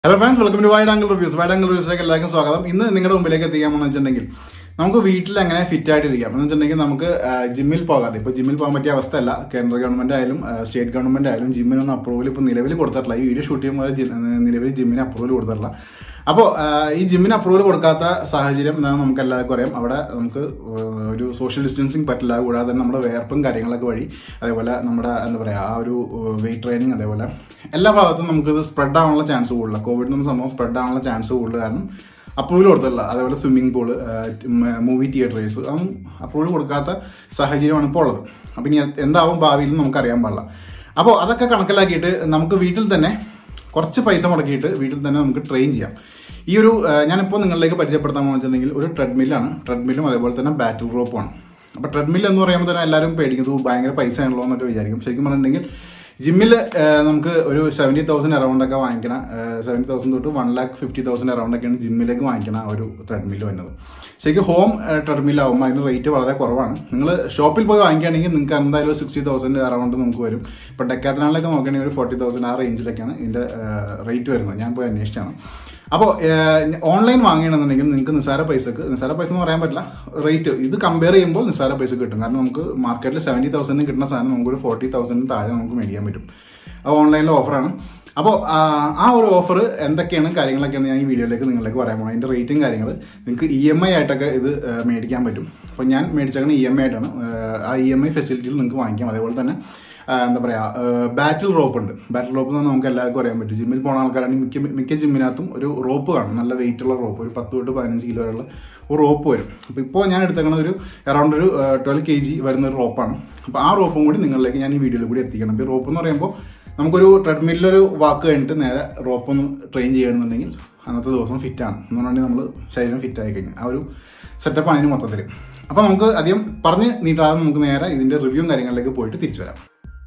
hello friends welcome to Wide Angle Reviews Wide Angle റിവ്യൂസിലേക്ക് എല്ലാവർക്കും സ്വാഗതം ഇന്ന് നിങ്ങളുടെ മുമ്പിലേക്ക് എത്തിക്കാമെന്ന് വെച്ചിട്ടുണ്ടെങ്കിൽ നമുക്ക് വീട്ടിൽ എങ്ങനെ ഫിറ്റ് ആയിട്ടിരിക്കാം എന്ന് വെച്ചിട്ടുണ്ടെങ്കിൽ നമുക്ക് ആ, ജിമ്മിൽ പോകാതെ ഇപ്പോൾ ജിമ്മിൽ പോകാൻ പറ്റിയ അവസ്ഥയല്ല കേന്ദ്ര ഗവൺമെന്റ് ആയാലും ആ, സ്റ്റേറ്റ് ഗവൺമെന്റ് ആയാലും ജിമ്മിനൊന്നും അപ്രൂവൽ ഇപ്പോൾ നിലവിൽ കൊടുത്തിട്ടില്ല ഈ വീഡിയോ ഷൂട്ട് ചെയ്യുമ്പോൾ ജി- നിലവിൽ ജിമ്മിന് അപ്രൂവൽ കൊടുത്തിട്ടില്ല അപ്പോൾ ഈ ജിമ്മിന് അപ്രൂവൽ കൊടുക്കാത്ത സാഹചര്യം എന്താണെന്ന് നമുക്ക് എല്ലാവർക്കും അറിയാം അവിടെ നമുക്ക് ഏഹ്, ഒരു സോഷ്യൽ ഡിസ്റ്റൻസിങ് പറ്റില്ല കൂടാതെ തന്നെ നമ്മുടെ വേർപ്പും കാര്യങ്ങളൊക്കെ വഴി അതേപോലെ നമ്മുടെ എന്താ പറയുക ആ ഒരു വെയിറ്റ് ട്രെയിനിങ് അതേപോലെ എല്ലാ ഭാഗത്തും നമുക്കിത് സ്പ്രെഡ് ആവാനുള്ള ചാൻസ് കൂടുതലാണ് കോവിഡ് എന്ന സംഭവം സ്പ്രെഡ് ആവാനുള്ള ചാൻസ് കൂടുതൽ കാരണം അപ്രൂവൽ കൊടുത്തില്ല അതേപോലെ സ്വിമ്മിംഗ് പൂള് മൂവി തിയേറ്റേഴ്സ് അതൊന്നും അപ്രൂവൽ കൊടുക്കാത്ത സാഹചര്യമാണ് ഇപ്പോൾ ഉള്ളത് അപ്പം ഇനി എന്താവും ഭാവിയിൽ നമുക്ക് അറിയാൻ പാടില്ല അപ്പോൾ അതൊക്കെ കണക്കിലാക്കിയിട്ട് നമുക്ക് വീട്ടിൽ തന്നെ കുറച്ച് പൈസ മുടക്കിയിട്ട് വീട്ടിൽ തന്നെ നമുക്ക് ട്രെയിൻ ചെയ്യാം ഈ ഒരു ആ, ഞാനിപ്പോൾ നിങ്ങളിലേക്ക് പരിചയപ്പെടുത്താൻ വെച്ചിട്ടുണ്ടെങ്കിൽ ഒരു ട്രെഡ്മില്ലാണ് ട്രെഡ്മില്ലും അതേപോലെ തന്നെ ബാറ്റിൽ റോപ്പുമാണ് അപ്പോൾ ട്രെഡ്മിൽ എന്ന് പറയുമ്പോൾ തന്നെ എല്ലാവരും പേടിക്കുന്നത് ഭയങ്കര പൈസ ആണല്ലോ എന്നൊക്കെ വിചാരിക്കും ശരിക്കും പറഞ്ഞിട്ടുണ്ടെങ്കിൽ ജിമ്മിൽ നമുക്ക് ഒരു സെവൻറ്റി തൗസൻഡ് അറൗണ്ട് ഒക്കെ വാങ്ങിക്കണ സെവൻറ്റി തൗസൻഡ് തൊട്ട് one lakh fifty thousand around ഒക്കെയാണ് ജിമ്മിലേക്ക് വാങ്ങിക്കണ ആ ഒരു ട്രെഡ്മിൽ വരുന്നത് ശരിക്കും ഹോം ട്രെഡ്മിൽ ആകുമ്പോൾ അതിന് റേറ്റ് വളരെ കുറവാണ് നിങ്ങൾ ഷോപ്പിൽ പോയി വാങ്ങിക്കുകയാണെങ്കിൽ നിങ്ങൾക്ക് എന്തായാലും സിക്സ്റ്റി തൗസൻഡ് അറൗണ്ട് നമുക്ക് വരും ഇപ്പോൾ ഡെക്കാത്തനാളിലൊക്കെ നോക്കുകയാണെങ്കിൽ ഒരു ഫോർട്ടി തൗസൻഡ് ആ റേഞ്ചിലൊക്കെയാണ് ഇതിൻ്റെ റേറ്റ് വരുന്നത് ഞാൻ പോയി അന്വേഷിച്ചാണ് അപ്പോൾ ഓൺലൈൻ വാങ്ങുകയാണെന്നുണ്ടെങ്കിൽ നിങ്ങൾക്ക് നിസ്സാര പൈസക്ക് നിസ്സാര പൈസ എന്ന് പറയാൻ പറ്റില്ല റേറ്റ് ഇത് കമ്പയർ ചെയ്യുമ്പോൾ നിസ്സാര പൈസ കിട്ടും കാരണം നമുക്ക് മാർക്കറ്റിൽ സെവൻറ്റി തൗസൻഡിന് കിട്ടുന്ന സാധനം നമുക്കൊരു ഫോർട്ടി തൗസൻഡിന് താഴെ നമുക്ക് മേടിക്കാൻ പറ്റും അത് ഓൺലൈനിലെ ഓഫറാണ് അപ്പോൾ ആ ഒരു ഓഫർ എന്തൊക്കെയാണ് കാര്യങ്ങളൊക്കെയാണ് ഞാൻ ഈ വീഡിയോയിലേക്ക് നിങ്ങളിലേക്ക് പറയാൻ പോകുന്നത് അതിൻ്റെ റേറ്റും കാര്യങ്ങൾ നിങ്ങൾക്ക് ഇ എം ഐ ആയിട്ടൊക്കെ ഇത് ആ, മേടിക്കാൻ പറ്റും അപ്പോൾ ഞാൻ മേടിച്ചേക്കുന്നത് ഇ എം ഐ ആയിട്ടാണ് ആ, ആ ഇ എം ഐ ഫെസിലിറ്റിയിൽ നിങ്ങൾക്ക് വാങ്ങിക്കാം അതേപോലെ തന്നെ ആ, എന്താ പറയുക ബാറ്റിൽ റോപ്പ് ഉണ്ട് ബാറ്റിൽ റോപ്പ് എന്ന് നമുക്ക് എല്ലാവർക്കും അറിയാൻ പറ്റും ജിമ്മിൽ പോകുന്ന ആൾക്കാരാണെങ്കിൽ മിക്ക മിക്ക ജിമ്മിനകത്തും ഒരു റോപ്പ് കാണും നല്ല വെയിറ്റ് ഉള്ള റോപ്പ് ഒരു പത്ത് തൊട്ട് പതിനഞ്ച് കിലോ വരെയുള്ള ഒരു റോപ്പ് വരും അപ്പോൾ ഇപ്പോൾ ഞാൻ എടുത്തേക്കുന്നത് ഒരു അറൗണ്ട് ഒരു ട്വൽവ് കെ ജി വരുന്ന ഒരു റോപ്പാണ് അപ്പോൾ ആ റോപ്പും കൂടി നിങ്ങളിലേക്ക് ഞാൻ ഈ വീഡിയോയിൽ കൂടി എത്തിക്കണം അപ്പോൾ ഈ റോപ്പ് എന്ന് പറയുമ്പോൾ നമുക്കൊരു ട്രെഡ്മില്ലൊരു വാക്ക് കഴിഞ്ഞിട്ട് നേരെ റോപ്പ് ഒന്ന് ട്രെയിൻ ചെയ്യണമെന്നുണ്ടെങ്കിൽ അന്നത്തെ ദിവസം ഫിറ്റാണ് എന്ന് പറഞ്ഞാൽ നമ്മൾ ശരീരം ഫിറ്റ് ആയി കഴിഞ്ഞു ആ ഒരു സെറ്റപ്പാണ് അതിന് മൊത്തത്തിൽ അപ്പോൾ നമുക്ക് അധികം പറഞ്ഞ് നീട്ടാതെ നമുക്ക് നേരെ ഇതിൻ്റെ റിവ്യൂവും കാര്യങ്ങളിലേക്ക് പോയിട്ട് തിരിച്ചു വരാം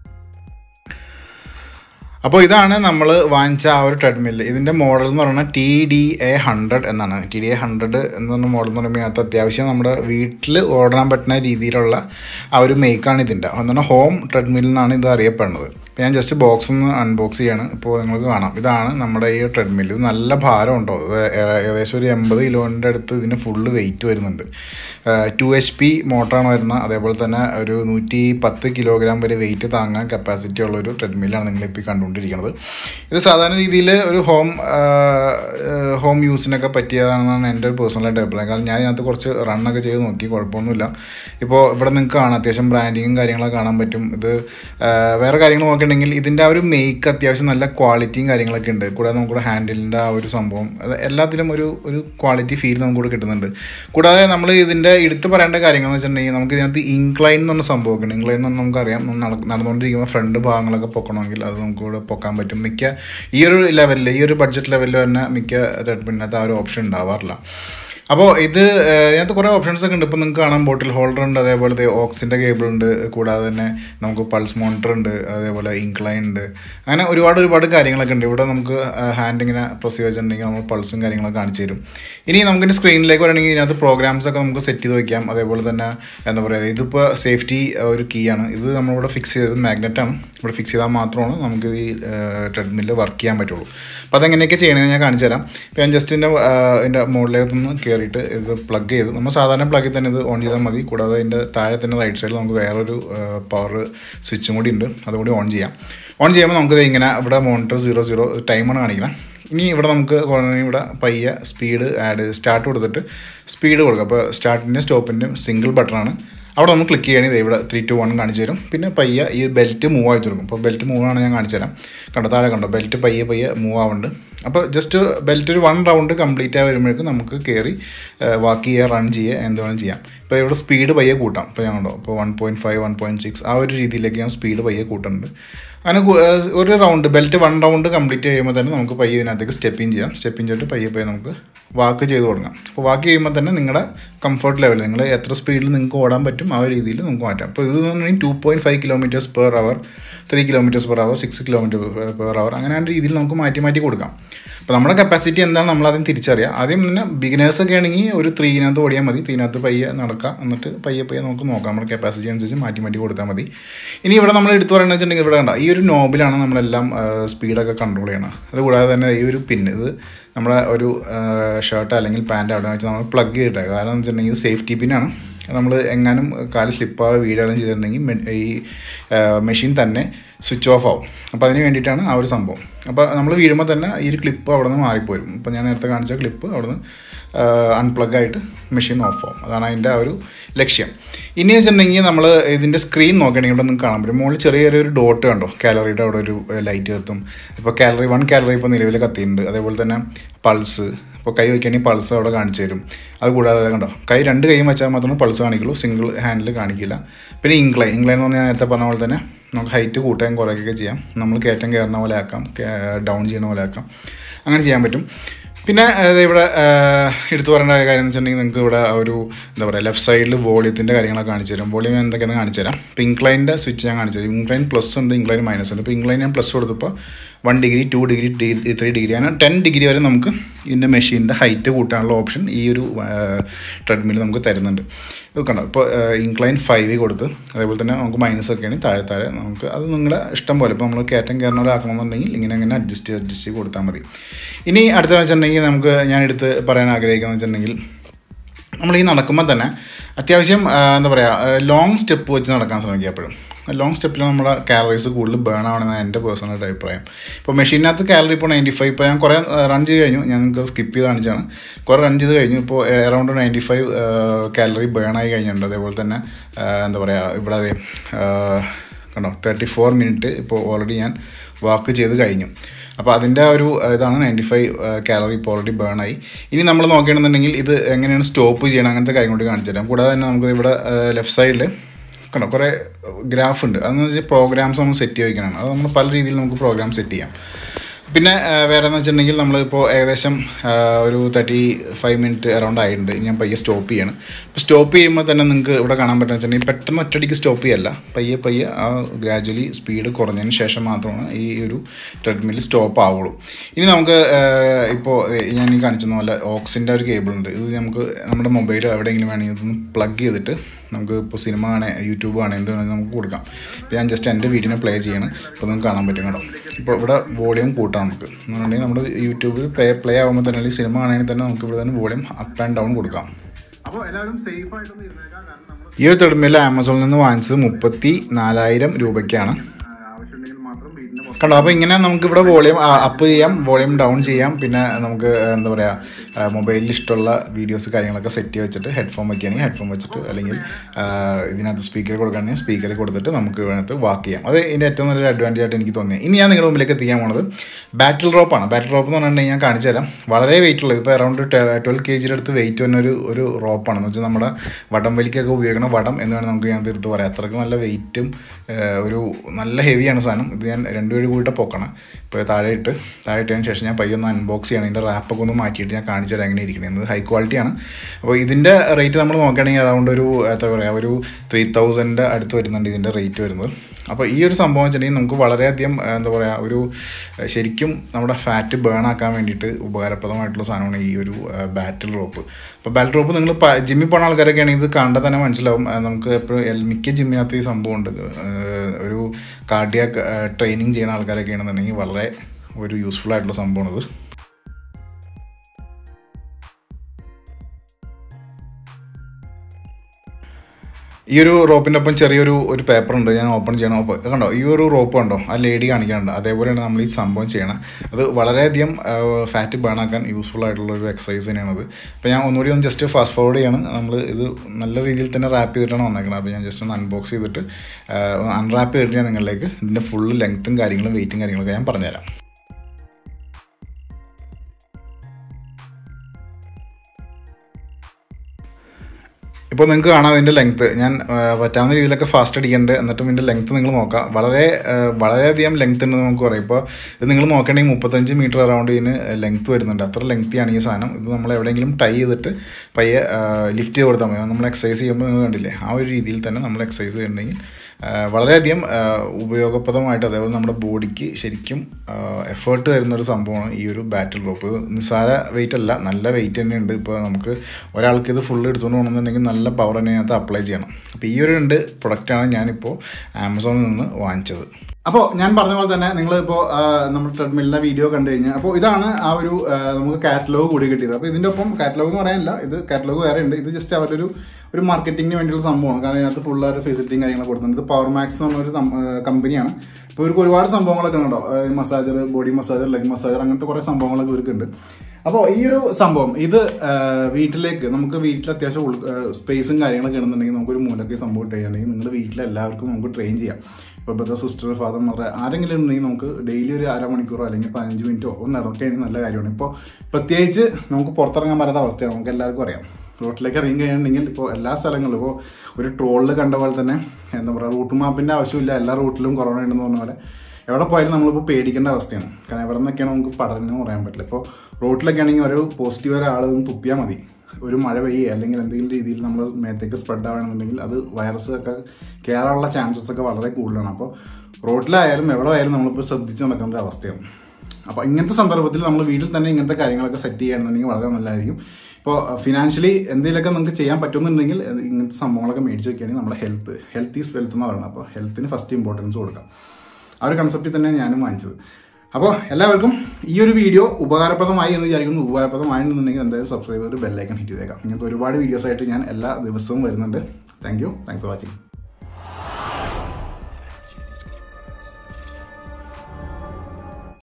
അപ്പോൾ ഇതാണ് നമ്മൾ വാങ്ങിച്ച ആ ഒരു ട്രെഡ്മില്ല് ഇതിൻ്റെ മോഡൽ എന്ന് പറയുന്നത് ടി ഡി എ ഹൺഡ്രഡ് എന്നാണ് ടി ഡി എ ഹൺഡ്രഡ് എന്ന് പറഞ്ഞ മോഡൽ എന്ന് പറയുമ്പോൾ അത് അത്യാവശ്യം നമ്മുടെ വീട്ടിൽ ഓടാൻ പറ്റുന്ന രീതിയിലുള്ള ആ ഒരു മേക്കാണ് ഇതിൻ്റെ എന്ന് പറഞ്ഞാൽ ഹോം ട്രെഡ്മിൽ നിന്നാണ് ഇത് അറിയപ്പെടുന്നത് ഇപ്പോൾ ഞാൻ ജസ്റ്റ് ബോക്സ് ഒന്ന് അൺബോക്സ് ചെയ്യാണ് ഇപ്പോൾ നിങ്ങൾക്ക് കാണാം ഇതാണ് നമ്മുടെ ഈ ട്രെഡ്മിൽ ഇത് നല്ല ഭാരം ഉണ്ടോ ഇത് ഏ- ഏകദേശം ഒരു എൺപത് കിലോൻ്റെ അടുത്ത് ഇതിന് ഫുള്ള് വെയിറ്റ് വരുന്നുണ്ട് ടു എച്ച് പി മോട്ടറാണ് വരുന്നത് അതേപോലെ തന്നെ ഒരു നൂറ്റി പത്ത് കിലോഗ്രാം വരെ വെയിറ്റ് താങ്ങാൻ കപ്പാസിറ്റി ഉള്ള ഒരു ട്രെഡ്മില്ലാണ് നിങ്ങളിപ്പോൾ ഈ കണ്ടുകൊണ്ടിരിക്കുന്നത് ഇത് സാധാരണ രീതിയിൽ ഒരു ഹോം ഹോം യൂസിനൊക്കെ പറ്റിയതാണെന്നാണ് എൻ്റെ ഒരു പേഴ്സണലായിട്ട് അഭിപ്രായം കാരണം ഞാൻ ഇതിനകത്ത് കുറച്ച് റണ്ണൊക്കെ ചെയ്ത് നോക്കി കുഴപ്പമൊന്നുമില്ല ഇപ്പോൾ ഇവിടെ നിങ്ങൾക്ക് കാണാം അത്യാവശ്യം ബ്രാൻഡിങ്ങും കാര്യങ്ങളൊക്കെ കാണാൻ പറ്റും ഇത് ആ, വേറെ കാര്യങ്ങൾ നോക്കുകയാണെങ്കിൽ ഇതിൻ്റെ ആ ഒരു മേക്ക് അത്യാവശ്യം നല്ല ക്വാളിറ്റിയും കാര്യങ്ങളൊക്കെ ഉണ്ട് കൂടാതെ നമുക്കിവിടെ ഹാൻഡിലിൻ്റെ ആ ഒരു സംഭവം അത് എല്ലാത്തിലും ഒരു ഒരു ക്വാളിറ്റി ഫീൽ നമുക്കിവിടെ കിട്ടുന്നുണ്ട് കൂടാതെ നമ്മൾ ഇതിൻ്റെ എടുത്ത് പറയേണ്ട കാര്യങ്ങൾ എന്ന് വെച്ചിട്ടുണ്ടെങ്കിൽ നമുക്ക് ഇതിനകത്ത് ഇൻക്ലൈൻ എന്ന് പറഞ്ഞ സംഭവമൊക്കെ ഉണ്ട് ഇൻക്ലൈൻ എന്ന് പറഞ്ഞാൽ നമുക്കറിയാം നമ്മൾ നട- നടന്നുകൊണ്ടിരിക്കുമ്പോൾ ഫ്രണ്ട് ഭാഗങ്ങളൊക്കെ പൊക്കണമെങ്കിൽ അത് നമുക്ക് ഇവിടെ പൊക്കാൻ പറ്റും മിക്ക ഈ ഒരു ലെവലിൽ ഈ ഒരു ബഡ്ജറ്റ് ലെവലിൽ തന്നെ മിക്ക റെഡ്മിനകത്ത് ആ ഒരു ഓപ്ഷൻ ഉണ്ടാവാറില്ല അപ്പോൾ ഇത് ഏഹ്, ഇതിനകത്ത് കുറേ ഓപ്ഷൻസ് ഒക്കെ ഉണ്ട് ഇപ്പോൾ നിങ്ങൾക്ക് കാണാം ബോട്ടിൽ ഹോൾഡർ ഉണ്ട് അതേപോലെ ഓക്സിൻ്റെ കേബിൾ ഉണ്ട് കൂടാതെ തന്നെ നമുക്ക് പൾസ് മോണിറ്റർ ഉണ്ട് അതേപോലെ ഇൻക്ലൈൻ ഉണ്ട് അങ്ങനെ ഒരുപാട് ഒരുപാട് കാര്യങ്ങളൊക്കെ ഉണ്ട് ഇവിടെ നമുക്ക് ഹാൻഡ് ഇങ്ങനെ പ്രസ് ചെയ്ത് വെച്ചിട്ടുണ്ടെങ്കിൽ നമ്മൾ പൾസും കാര്യങ്ങളൊക്കെ കാണിച്ചു തരും ഇനി നമുക്കിൻ്റെ സ്ക്രീനിലേക്ക് വരണമെങ്കിൽ ഇതിനകത്ത് പ്രോഗ്രാംസ് ഒക്കെ നമുക്ക് സെറ്റ് ചെയ്ത് വയ്ക്കാം അതേപോലെ തന്നെ എന്താ പറയുക ഇതിപ്പോൾ സേഫ്റ്റി ഒരു കീ ആണ് ഇത് നമ്മളിവിടെ ഫിക്സ് ചെയ്തത് മാഗ്നറ്റാണ് ഇവിടെ ഫിക്സ് ചെയ്താൽ മാത്രമാണ് നമുക്ക് ഈ ട്രെഡ്മില്ല് വർക്ക് ചെയ്യാൻ പറ്റുള്ളൂ അപ്പോൾ അതെങ്ങനെയൊക്കെ ചെയ്യണമെന്ന് ഞാൻ കാണിച്ചു തരാം ഇപ്പോൾ ഞാൻ ജസ്റ്റ് ഇതിൻ്റെ ഇതിൻ്റെ മുകളിലേക്ക് ഒന്ന് കയറിയിട്ട് ഇത് പ്ലഗ് ചെയ്ത് നമ്മൾ സാധാരണ പ്ലഗിൽ തന്നെ ഇത് ഓൺ ചെയ്താൽ മതി കൂടാതെ ഇതിൻ്റെ താഴെ തന്നെ റൈറ്റ് സൈഡിൽ നമുക്ക് വേറൊരു പവർ സ്വിച്ചും കൂടി ഉണ്ട് അതുകൂടി ഓൺ ചെയ്യാം ഓൺ ചെയ്യുമ്പോൾ നമുക്കിത് ഇങ്ങനെ ഇവിടെ മോണിറ്റർ സീറോ സീറോ ടൈമാണ് കാണിക്കുന്നത് ഇനി ഇവിടെ നമുക്ക് കുറേ- ഇവിടെ പയ്യെ സ്പീഡ് ആഡ് സ്റ്റാർട്ട് കൊടുത്തിട്ട് സ്പീഡ് കൊടുക്കുക അപ്പോൾ സ്റ്റാർട്ടിൻ്റെയും സ്റ്റോപ്പിൻ്റെയും സിംഗിൾ ബട്ടണാണ് അവിടെ നമ്മൾ ക്ലിക്ക് ചെയ്യണമെങ്കിൽ ഇവിടെ ത്രീ ടു വൺ കാണിച്ചു തരും പിന്നെ പയ്യെ ഈ ബെൽറ്റ് മൂവ് ആയി തുടങ്ങും അപ്പോൾ ബെൽറ്റ് മൂവ് ആണ് ഞാൻ കാണിച്ചു തരാം കണ്ടോ താഴെ കണ്ടോ ബെൽറ്റ് പയ്യെ പയ്യെ മൂവ് ആവുന്നുണ്ട് അപ്പോൾ ജസ്റ്റ് ബെൽറ്റ് ഒരു വൺ റൗണ്ട് കംപ്ലീറ്റ് ആയി വരുമ്പോഴേക്കും നമുക്ക് കയറി വാക്ക് ചെയ്യുക റൺ ചെയ്യുക എന്ത് വേണം ചെയ്യാം ഇപ്പോൾ ഇവിടെ സ്പീഡ് പയ്യെ കൂട്ടാം ഇപ്പോൾ ഞാൻ കണ്ടോ ഇപ്പോൾ one point five one point six ആ ഒരു രീതിയിലേക്ക് ഞാൻ സ്പീഡ് പയ്യെ കൂട്ടുന്നുണ്ട് അങ്ങനെ കു- ഏഹ് ഒരു round belt one round complete ചെയ്യുമ്പോൾ തന്നെ നമുക്ക് പയ്യെ ഇതിനകത്തേക്ക് സ്റ്റെപ്പ് ഇൻ ചെയ്യാം സ്റ്റെപ്പ് ഇൻ ചെയ്തിട്ട് പയ്യെ പയ്യെ നമുക്ക് വാക്ക് ചെയ്ത് തുടങ്ങാം അപ്പോൾ വാക്ക് ചെയ്യുമ്പോൾ തന്നെ നിങ്ങളുടെ കംഫർട്ട് ലെവൽ നിങ്ങൾ എത്ര സ്പീഡിൽ നിങ്ങൾക്ക് ഓടാൻ പറ്റും ആ ഒരു രീതിയിൽ നമുക്ക് മാറ്റാം അപ്പോൾ ഇത് എന്ന് പറഞ്ഞാൽ two point five kilometres per hour three kilometres per hour six kilometre per hour അങ്ങനെ ആ രീതിയിൽ നമുക്ക് മാറ്റി മാറ്റി കൊടുക്കാം അപ്പോൾ നമ്മുടെ കപ്പാസിറ്റി എന്താണ് നമ്മൾ ആദ്യം തിരിച്ചറിയുക ആദ്യം തന്നെ ബിഗിനേഴ്സ് ഒക്കെ ആണെങ്കിൽ ഒരു ത്രീനകത്ത് ഓടിയാൽ മതി ത്രീനകത്ത് പയ്യെ നടക്കുക എന്നിട്ട് പയ്യെ പയ്യെ നമുക്ക് നോക്കാം നമ്മുടെ കപ്പാസിറ്റി അനുസരിച്ച് മാറ്റി മാറ്റി കൊടുത്താൽ മതി ഇനി ഇവിടെ നമ്മൾ എടുത്തു പറയുന്നത് വെച്ചിട്ടുണ്ടെങ്കിൽ ഇവിടെ കണ്ട ഈ ഒരു നോബിലാണ് നമ്മളെല്ലാം സ്പീഡൊക്കെ കൺട്രോൾ ചെയ്യണം അതുകൂടാതെ തന്നെ ഈ ഒരു പിൻ ഇത് നമ്മുടെ ഒരു ഷർട്ട് അല്ലെങ്കിൽ പാൻറ്റ് അവിടെ വെച്ച് നമ്മൾ പ്ലഗ് ചെയ്തിട്ടേ കാരണം എന്ന് വെച്ചിട്ടുണ്ടെങ്കിൽ ഇത് സേഫ്റ്റി പിന്നാണ് നമ്മൾ എങ്ങാനും കാല് സ്ലിപ്പാവുക വീടുകളും ചെയ്തിട്ടുണ്ടെങ്കിൽ മെ- ഈ മെഷീൻ തന്നെ സ്വിച്ച് ഓഫ് ആവും അപ്പോൾ അതിന് വേണ്ടിയിട്ടാണ് ആ ഒരു സംഭവം അപ്പോൾ നമ്മൾ വീഴുമ്പോൾ തന്നെ ഈ ഒരു ക്ലിപ്പ് അവിടെ നിന്ന് മാറിപ്പോരും ഇപ്പോൾ ഞാൻ നേരത്തെ കാണിച്ച ക്ലിപ്പ് അവിടെ നിന്ന് അൺപ്ലഗ് ആയിട്ട് മെഷീൻ ഓഫ് ആവും അതാണ് അതിൻ്റെ ആ ഒരു ലക്ഷ്യം ഇനി വെച്ചിട്ടുണ്ടെങ്കിൽ നമ്മൾ ഇതിൻ്റെ സ്ക്രീൻ നോക്കുകയാണെങ്കിൽ ഇവിടെ നിങ്ങൾക്ക് കാണാൻ പറ്റും മുകളിൽ ചെറിയ ചെറിയൊരു ഡോട്ട് കണ്ടോ കാലറിയുടെ അവിടെ ഒരു ലൈറ്റ് കത്തും ഇപ്പോൾ കാലറി വൺ കാലറി ഇപ്പോൾ നിലവിൽ കത്തിയിട്ടുണ്ട് അതേപോലെ തന്നെ പൾസ് ഇപ്പോൾ കൈ വയ്ക്കുകയാണെങ്കിൽ പൾസ് അവിടെ കാണിച്ചു തരും അതുകൂടാതെ കണ്ടോ കൈ രണ്ട് കൈയും വെച്ചാൽ മാത്രമേ പൾസ് കാണിക്കുള്ളൂ സിംഗിൾ ഹാൻഡിൽ കാണിക്കില്ല പിന്നെ ഇംഗ്ലൈൻ ഇംഗ്ലൈൻ എന്ന് പറഞ്ഞാൽ നേരത്തെ പറഞ്ഞ പോലെ തന്നെ നമുക്ക് ഹൈറ്റ് കൂട്ടുകയും കുറയ്ക്കുകയൊക്കെ ചെയ്യാം നമ്മൾ കയറ്റം കയറുന്ന പോലെ ആക്കാം ഡൗൺ ചെയ്യുന്ന പോലെ ആക്കാം അങ്ങനെ ചെയ്യാൻ പറ്റും പിന്നെ അതായത് ഇവിടെ ആഹ്, എടുത്തു പറയേണ്ട കാര്യം എന്ന് വെച്ചിട്ടുണ്ടെങ്കിൽ നിങ്ങൾക്ക് ഇവിടെ ആ ഒരു എന്താ പറയുക ലെഫ്റ്റ് സൈഡിൽ വോളിയത്തിൻ്റെ കാര്യങ്ങളൊക്കെ കാണിച്ചു തരാം വോളിയം എന്തൊക്കെയാണെന്ന് കാണിച്ചു തരാം ഇപ്പോൾ ഇൻക്ലൈൻ്റെ സ്വിച്ച് ഞാൻ കാണിച്ചു തരാം ഇൻക്ലൈൻ പ്ലസ് ഉണ്ട് ഇൻക്ലൈൻ മൈനസ് ഉണ്ട് ഇപ്പോൾ ഇൻക്ലൈൻ ഞാൻ പ്ലസ് കൊടുത്തപ്പോൾ one degree two degree three degree അങ്ങനെ ടെൻ ഡിഗ്രി വരെ നമുക്ക് ഇതിൻ്റെ മെഷീൻ്റെ ഹൈറ്റ് കൂട്ടാനുള്ള ഓപ്ഷൻ ഈ ഒരു ട്രെഡ്മിൽ നമുക്ക് തരുന്നുണ്ട് ഇത് കണ്ടോ ഇപ്പോൾ ഇൻക്ലൈൻ ഫൈവ് കൊടുത്ത് അതേപോലെ തന്നെ നമുക്ക് മൈനസ് ഒക്കെ ആണെങ്കിൽ താഴെ താഴെ നമുക്ക് അത് നിങ്ങളുടെ ഇഷ്ടം പോലെ ഇപ്പോൾ നമ്മൾ കയറ്റം കയറുന്നവരാക്കണമെന്നുണ്ടെങ്കിൽ ഇങ്ങനെ ഇങ്ങനെ അഡ്ജസ്റ്റ് ചെയ്ത് അഡ്ജസ്റ്റ് ചെയ്ത് കൊടുത്താൽ മതി ഇനി അടുത്ത വെച്ചിട്ടുണ്ടെങ്കിൽ നമുക്ക് ഞാൻ എടുത്ത് പറയാൻ ആഗ്രഹിക്കുന്നത് വെച്ചിട്ടുണ്ടെങ്കിൽ നമ്മൾ ഈ നടക്കുമ്പോൾ തന്നെ അത്യാവശ്യം ആ, എന്താ പറയുക ലോങ് സ്റ്റെപ്പ് വെച്ച് നടക്കാൻ ശ്രമിക്കുക എപ്പോഴും ലോങ് സ്റ്റെപ്പിൽ നമ്മുടെ കാലറീസ് കൂടുതൽ ബേൺ ആവണമെന്നാണ് എൻ്റെ പേഴ്സണൽ അഭിപ്രായം ഇപ്പോൾ മെഷീനകത്ത് കാലറി ഇപ്പോൾ നയൻറ്റി ഫൈവ് ഇപ്പോൾ ഞാൻ കുറേ റൺ ചെയ്ത് കഴിഞ്ഞു ഞാൻ നിങ്ങൾക്ക് സ്കിപ്പ് ചെയ്ത് കാണിച്ചാണ് കുറേ റൺ ചെയ്ത് കഴിഞ്ഞു ഇപ്പോൾ around ninety five calorie burn ആയി കഴിഞ്ഞിട്ടുണ്ട് അതേപോലെ തന്നെ ആ, എന്താ പറയുക ഇവിടെ അതെ കണ്ടോ തേർട്ടി ഫോർ മിനിറ്റ് ഇപ്പോൾ ഓൾറെഡി ഞാൻ വാക്ക് ചെയ്ത് കഴിഞ്ഞു അപ്പോൾ അതിൻ്റെ ആ ഒരു ആ, ഇതാണ് നയൻറ്റി ഫൈവ് കാലറി ഇപ്പോൾ ഓൾറെഡി ബേൺ ആയി ഇനി നമ്മൾ നോക്കുകയാണെന്നുണ്ടെങ്കിൽ ഇത് എങ്ങനെയാണ് സ്റ്റോപ്പ് ചെയ്യണം അങ്ങനത്തെ കാര്യം കൂടി കാണിച്ചു തരാം കൂടാതെ തന്നെ നമുക്ക് ഇവിടെ ലെഫ്റ്റ് സൈഡിൽ കണ്ടോ കുറേ ഗ്രാഫ് ഉണ്ട് അതെന്ന് വെച്ചാൽ പ്രോഗ്രാംസ് നമ്മൾ സെറ്റ് ചെയ്ത് വയ്ക്കാനാണ് അത് നമ്മൾ പല രീതിയിൽ നമുക്ക് പ്രോഗ്രാം സെറ്റ് ചെയ്യാം പിന്നെ ആ, വേറെ എന്ന് വെച്ചിട്ടുണ്ടെങ്കിൽ നമ്മളിപ്പോൾ ഏകദേശം ആ, ഒരു തേർട്ടി ഫൈവ് മിനിറ്റ് അറൗണ്ട് ആയിട്ടുണ്ട് ഇനി ഞാൻ പയ്യെ സ്റ്റോപ്പ് ചെയ്യണം അപ്പോൾ സ്റ്റോപ്പ് ചെയ്യുമ്പോൾ തന്നെ നിങ്ങൾക്ക് ഇവിടെ കാണാൻ പറ്റുന്ന വെച്ചിട്ടുണ്ടെങ്കിൽ പെട്ടെന്ന് ഒറ്റയടിക്ക് സ്റ്റോപ്പ് ചെയ്യല്ല പയ്യെ പയ്യെ ആ ഗ്രാജുവലി സ്പീഡ് കുറഞ്ഞതിന് ശേഷം മാത്രമാണ് ഈ ഒരു ട്രെഡ്മിൽ സ്റ്റോപ്പ് ആവുള്ളൂ ഇനി നമുക്ക് ആ, ഇപ്പോൾ ഞാൻ ഈ കാണിച്ചെന്ന പോലെ ഓക്സിൻ്റെ ഒരു കേബിൾ ഉണ്ട് ഇത് നമുക്ക് നമ്മുടെ മൊബൈൽ എവിടെയെങ്കിലും വേണമെങ്കിൽ ഇതൊന്ന് പ്ലഗ് ചെയ്തിട്ട് നമുക്ക് ഇപ്പോൾ സിനിമ കാണാൻ യൂട്യൂബ് കാണാൻ എന്ത് വേണമെങ്കിലും നമുക്ക് കൊടുക്കാം ഇപ്പോൾ ഞാൻ ജസ്റ്റ് എൻ്റെ വീഡിയോനെ പ്ലേ ചെയ്യണം അപ്പോൾ നിങ്ങൾക്ക് കാണാൻ പറ്റും കേട്ടോ ഇപ്പോൾ ഇവിടെ വോളിയം കൂട്ടാം നമുക്ക് എന്ന് പറഞ്ഞിട്ടുണ്ടെങ്കിൽ നമ്മുടെ യൂട്യൂബിൽ പ്ലേ പ്ലേ ആകുമ്പോൾ തന്നെ അല്ലെങ്കിൽ സിനിമ കാണണമെങ്കിൽ തന്നെ നമുക്ക് ഇവിടെ തന്നെ വോളിയം അപ്പ് ആൻഡ് ഡൗൺ കൊടുക്കാം അപ്പോൾ എല്ലാവരും സേഫ് ആയിട്ടൊന്ന് ഇരുന്നേക്കാം കാരണം നമ്മൾ ഈ ഒരു തെടുമ്പിൽ ആമസോണിൽ നിന്ന് വാങ്ങിച്ചത് മുപ്പത്തി നാലായിരം രൂപയ്ക്കാണ് ആവശ്യമുണ്ടെങ്കിൽ മാത്രം വീടിന് പുറത്ത് കണ്ടോ അപ്പോൾ ഇങ്ങനെ നമുക്ക് ഇവിടെ വോളിയം അപ്പ് ചെയ്യാം വോളിയം ഡൗൺ ചെയ്യാം പിന്നെ നമുക്ക് എന്താ പറയുക മൊബൈലിൽ ഇഷ്ടമുള്ള വീഡിയോസ് കാര്യങ്ങളൊക്കെ സെറ്റ് ചെയ്ത് വെച്ചിട്ട് ഹെഡ്ഫോൺ വയ്ക്കുകയാണെങ്കിൽ ഹെഡ്ഫോൺ വെച്ചിട്ട് അല്ലെങ്കിൽ ആ, ഇതിനകത്ത് സ്പീക്കർ കൊടുക്കുകയാണെങ്കിൽ സ്പീക്കർ കൊടുത്തിട്ട് നമുക്ക് ഇതിനകത്ത് വാക്ക് ചെയ്യാം അത് ഇതിൻ്റെ ഏറ്റവും നല്ലൊരു അഡ്വാൻറ്റേജ് ആയിട്ട് എനിക്ക് തോന്നിയത് ഇനി ഞാൻ നിങ്ങളുടെ മുമ്പിലേക്ക് എത്തിക്കാൻ പോണത് ബാറ്റിൽ റോപ്പാണ് ബാറ്റിൽ റോപ്പ് എന്ന് പറഞ്ഞിട്ടുണ്ടെങ്കിൽ ഞാൻ കാണിച്ചു തരാം വളരെ വെയിറ്റ് ഉള്ളത് ഇപ്പോൾ അറൗണ്ട് ട്വൽവ് കെ ജിയുടെ അടുത്ത് വെയിറ്റ് വരുന്ന ഒരു ഒരു റോപ്പാണ് എന്ന് വെച്ചാൽ നമ്മുടെ വടം വലിക്കൊക്കെ ഉപയോഗിക്കുന്ന വടം എന്ന് വേണം നമുക്ക് ഞാൻ തീർത്ത് പറയാം അത്രയ്ക്ക് നല്ല വെയിറ്റും ഒരു നല്ല ഹെവിയാണ് സാധനം ഇത് ഞാൻ രണ്ടുപേരും കൂടിയിട്ട് പൊക്കണം ഇപ്പോൾ താഴെ ഇട്ട് താഴെ ഇട്ടതിന് ശേഷം ഞാൻ പയ്യൊന്ന് അൺബോക്സ് ചെയ്യണം ഇതിൻ്റെ റാപ്പൊക്കെ ഒന്ന് മാറ്റിയിട്ട് ഞാൻ കാണിച്ചു തരാം എങ്ങനെ ഇരിക്കുന്നത് ഇത് ഹൈ ക്വാളിറ്റിയാണ് അപ്പോൾ ഇതിൻ്റെ റേറ്റ് നമ്മൾ നോക്കുകയാണെങ്കിൽ അറൗണ്ട് ഒരു എന്താ പറയുക ഒരു ത്രീ തൗസൻഡ് അടുത്ത് വരുന്നുണ്ട് ഇതിൻ്റെ റേറ്റ് വരുന്നത് അപ്പോൾ ഈ ഒരു സംഭവം വെച്ചിട്ടുണ്ടെങ്കിൽ നമുക്ക് വളരെയധികം ആ, എന്താ പറയുക ഒരു ആ, ശരിക്കും നമ്മുടെ ഫാറ്റ് ബേൺ ആക്കാൻ വേണ്ടിയിട്ട് ഉപകാരപ്രദമായിട്ടുള്ള സാധനമാണ് ഈ ഒരു ബാറ്റിൽ റോപ്പ് അപ്പോൾ ബാറ്റിൽ റോപ്പ് നിങ്ങൾ ജിമ്മിൽ പോകുന്ന ആൾക്കാരൊക്കെ ആണെങ്കിൽ ഇത് കണ്ടാൽ തന്നെ മനസ്സിലാവും ആ, നമുക്ക് എപ്പോഴും മിക്ക ജിമ്മിനകത്ത് ഈ സംഭവം ഉണ്ട് ആ, ഒരു കാർഡിയാക് ട്രെയിനിങ് ചെയ്യുന്ന ആൾക്കാരൊക്കെ ആണെന്നുണ്ടെങ്കിൽ വളരെ ഒരു യൂസ്ഫുൾ ആയിട്ടുള്ള സംഭവമാണിത് ഈ ഒരു റോപ്പിൻ്റെ ഒപ്പം ചെറിയൊരു ഒരു പേപ്പർ ഉണ്ട് ഞാൻ ഓപ്പൺ ചെയ്യണം അപ്പോൾ കണ്ടോ ഈ ഒരു റോപ്പ് കണ്ടോ ആ ലേഡി കാണിക്കാനുണ്ട് അതേപോലെയാണ് നമ്മൾ ഈ സംഭവം ചെയ്യണം അത് വളരെയധികം ഫാറ്റ് ബേൺ ആക്കാൻ യൂസ്ഫുൾ ആയിട്ടുള്ള ഒരു എക്സസൈസ് തന്നെയാണത് അപ്പോൾ ഞാൻ ഒന്നുകൂടി ഒന്ന് ജസ്റ്റ് ഫാസ്റ്റ് ഫോർവേഡ് ചെയ്യാണ് നമ്മൾ ഇത് നല്ല രീതിയിൽ തന്നെ റാപ്പ് ചെയ്തിട്ടാണ് വന്നേക്കുന്നത് അപ്പോൾ ഞാൻ ജസ്റ്റ് ഒന്ന് അൺബോക്സ് ചെയ്തിട്ട് അൺറാപ്പ് ചെയ്തിട്ട് ഞാൻ നിങ്ങളിലേക്ക് ഇതിൻ്റെ ഫുൾ ലെങ്ത്തും കാര്യങ്ങളും വെയിറ്റും കാര്യങ്ങളൊക്കെ ഞാൻ പറഞ്ഞുതരാം ഇപ്പോൾ നിങ്ങൾക്ക് കാണാം ഇതിൻ്റെ ലെങ്ത്ത് ഞാൻ ആ, പറ്റാവുന്ന രീതിയിലൊക്കെ ഫാസ്റ്റ് അടിക്കേണ്ടത് എന്നിട്ടും ഇതിൻ്റെ ലെങ്ത്ത് നിങ്ങൾ നോക്കാം വളരെ ആ, വളരെയധികം ലെങ്ത്ത് ഉണ്ടെന്ന് നമുക്ക് പറയാം ഇപ്പോൾ ഇത് നിങ്ങൾ നോക്കുകയാണെങ്കിൽ മുപ്പത്തഞ്ച് മീറ്റർ അറൗണ്ട് ഇതിന് ലെങ്ത്ത് വരുന്നുണ്ട് അത്ര ലെങ്ത്തിയാണ് ഈ സാധനം ഇത് നമ്മൾ എവിടെയെങ്കിലും ടൈ ചെയ്തിട്ട് പയ്യെ ലിഫ്റ്റ് ചെയ്ത് കൊടുത്താൽ മതി നമ്മൾ എക്സസൈസ് ചെയ്യുമ്പോൾ നിങ്ങൾ കണ്ടില്ലേ ആ ഒരു രീതിയിൽ തന്നെ നമ്മൾ എക്സസൈസ് ചെയ്യണമെങ്കിൽ ആ, വളരെയധികം ആ, ഉപയോഗപ്രദമായിട്ട് അതേപോലെ നമ്മുടെ ബോഡിക്ക് ശരിക്കും എഫേർട്ട് തരുന്ന ഒരു സംഭവമാണ് ഈ ഒരു ബാറ്റിൽ റോപ്പ് നിസ്സാര വെയിറ്റ് അല്ല നല്ല വെയിറ്റ് തന്നെയുണ്ട് ഇപ്പോൾ നമുക്ക് ഒരാൾക്ക് ഇത് ഫുള്ള് എടുത്തുകൊണ്ട് പോകണമെന്നുണ്ടെങ്കിൽ നല്ല പവർ തന്നെ അതിനകത്ത് അപ്ലൈ ചെയ്യണം അപ്പോൾ ഈ ഒരു രണ്ട് പ്രൊഡക്റ്റാണ് ഞാനിപ്പോൾ ആമസോണിൽ നിന്ന് വാങ്ങിച്ചത് അപ്പോൾ ഞാൻ പറഞ്ഞ പോലെ തന്നെ നിങ്ങൾ ഇപ്പോൾ നമ്മുടെ ട്രെഡ്മില്ലിൻ്റെ വീഡിയോ കണ്ടു കഴിഞ്ഞാൽ അപ്പോൾ ഇതാണ് ആ ഒരു ആ, നമുക്ക് കാറ്റലോഗ് കൂടി കിട്ടിയത് അപ്പോൾ ഇതിൻ്റെ ഒപ്പം കാറ്റലോഗ് എന്ന് പറയാനില്ല ഇത് കാറ്റലോഗ് വേറെ ഉണ്ട് ഇത് ജസ്റ്റ് അവരുടെ ഒരു ഒരു മാർക്കറ്റിങ്ങിന് വേണ്ടിയുള്ള സംഭവമാണ് കാരണം ഇതിനകത്ത് ഫുൾ ഒരു ഫെസിലിറ്റിയും കാര്യങ്ങളൊക്കെ കൊടുക്കുന്നുണ്ട് ഇത് പവർ മാക്സ് എന്ന് പറഞ്ഞൊരു സം- ആ, കമ്പനിയാണ് ഇപ്പോൾ ഇവർക്ക് ഒരുപാട് സംഭവങ്ങളൊക്കെ ഉണ്ടോ massager body massager leg massager അങ്ങനത്തെ കുറേ സംഭവങ്ങളൊക്കെ ഇവർക്കുണ്ട് അപ്പോൾ ഈ ഒരു സംഭവം ഇത് ആ, വീട്ടിലേക്ക് നമുക്ക് വീട്ടിൽ അത്യാവശ്യം സ്പേസും കാര്യങ്ങളൊക്കെ ഉണ്ടെന്നുണ്ടെങ്കിൽ നമുക്കൊരു മൂലക്ക് ഈ സംഭവം ട്രെയിൻ ചെയ്യണമെങ്കിൽ നിങ്ങൾ വീട്ടിലെ എല്ലാവർക്കും നമുക്ക് ട്രെയിൻ ചെയ്യാം ഇപ്പോൾ ബ്രദർ സിസ്റ്റർ ഫാദർ മദർ ആരെങ്കിലും ഉണ്ടെങ്കിൽ നമുക്ക് ഡെയിലി ഒരു അരമണിക്കൂറോ അല്ലെങ്കിൽ പതിനഞ്ച് മിനിറ്റോ ഒന്ന് നടക്കുകയാണെങ്കിൽ നല്ല കാര്യമാണ് ഇപ്പോൾ പ്രത്യേകിച്ച് നമുക്ക് പുറത്തിറങ്ങാൻ പറ്റാത്ത അവസ്ഥയാണ് നമുക്ക് എല്ലാവർക്കും അറിയാം റോട്ടിലേക്ക് ഇറങ്ങി കഴിയുന്നുണ്ടെങ്കിൽ ഇപ്പോൾ എല്ലാ സ്ഥലങ്ങളിലും ഇപ്പോൾ ഒരു ട്രോളിൽ കണ്ട പോലെ തന്നെ എന്താ പറയുക റൂട്ട് മാപ്പിൻ്റെ ആവശ്യമില്ല എല്ലാ റൂട്ടിലും കൊറോണ ഉണ്ടെന്ന് പറഞ്ഞ പോലെ എവിടെ പോയാലും നമ്മളിപ്പോൾ പേടിക്കേണ്ട അവസ്ഥയാണ് കാരണം എവിടെ നിന്നൊക്കെയാണ് നമുക്ക് പടരുന്നു പറയാൻ പറ്റില്ല ഇപ്പോൾ റോട്ടിലൊക്കെ ആണെങ്കിൽ ഒരു പോസിറ്റീവ് ഒരാൾ ഒന്ന് തുപ്പിയാൽ മതി ഒരു മഴ പെയ്യുക അല്ലെങ്കിൽ എന്തെങ്കിലും രീതിയിൽ നമ്മൾ മേത്തേക്ക് സ്പ്രെഡ് ആവണമെന്നുണ്ടെങ്കിൽ അത് വൈറസ് ഒക്കെ കയറാനുള്ള ചാൻസസ് ഒക്കെ വളരെ കൂടുതലാണ് അപ്പോൾ റോട്ടിലായാലും എവിടെ ആയാലും നമ്മളിപ്പോൾ ശ്രദ്ധിച്ച് നടക്കേണ്ട ഒരു അവസ്ഥയാണ് അപ്പോൾ ഇങ്ങനത്തെ സന്ദർഭത്തിൽ നമ്മൾ വീട്ടിൽ തന്നെ ഇങ്ങനത്തെ കാര്യങ്ങളൊക്കെ സെറ്റ് ചെയ്യുകയാണെന്നുണ്ടെങ്കിൽ വളരെ നല്ലതായിരിക്കും ഇപ്പോൾ ഫിനാൻഷ്യലി എന്തെങ്കിലുമൊക്കെ നിങ്ങൾക്ക് ചെയ്യാൻ പറ്റുമെന്നുണ്ടെങ്കിൽ അത് ഇങ്ങനത്തെ സംഭവങ്ങളൊക്കെ മേടിച്ച് വെക്കുകയാണെങ്കിൽ നമ്മുടെ ഹെൽത്ത് ഹെൽത്ത് ഈസ് വെൽത്ത് എന്ന് പറയുന്നത് അപ്പോൾ ഹെൽത്തിന് ഫസ്റ്റ് ഇമ്പോർട്ടൻസ് കൊടുക്കാം ആ ഒരു കൺസെപ്റ്റിൽ തന്നെ ഞാനും വാങ്ങിച്ചത് അപ്പോൾ എല്ലാവർക്കും ഈ ഒരു വീഡിയോ ഉപകാരപ്രദമായി എന്ന് വിചാരിക്കുന്നു ഉപകാരപ്രദമായിരുന്നുണ്ടെങ്കിൽ എന്തായാലും സബ്സ്ക്രൈബ് ചെയ്ത് ബെല്ലൈക്കൺ ഹിറ്റ് ചെയ്തേക്കാം ഇങ്ങനത്തെ ഒരുപാട് വീഡിയോസ് ആയിട്ട് ഞാൻ എല്ലാ ദിവസവും വരുന്നുണ്ട് thank you thanks for watching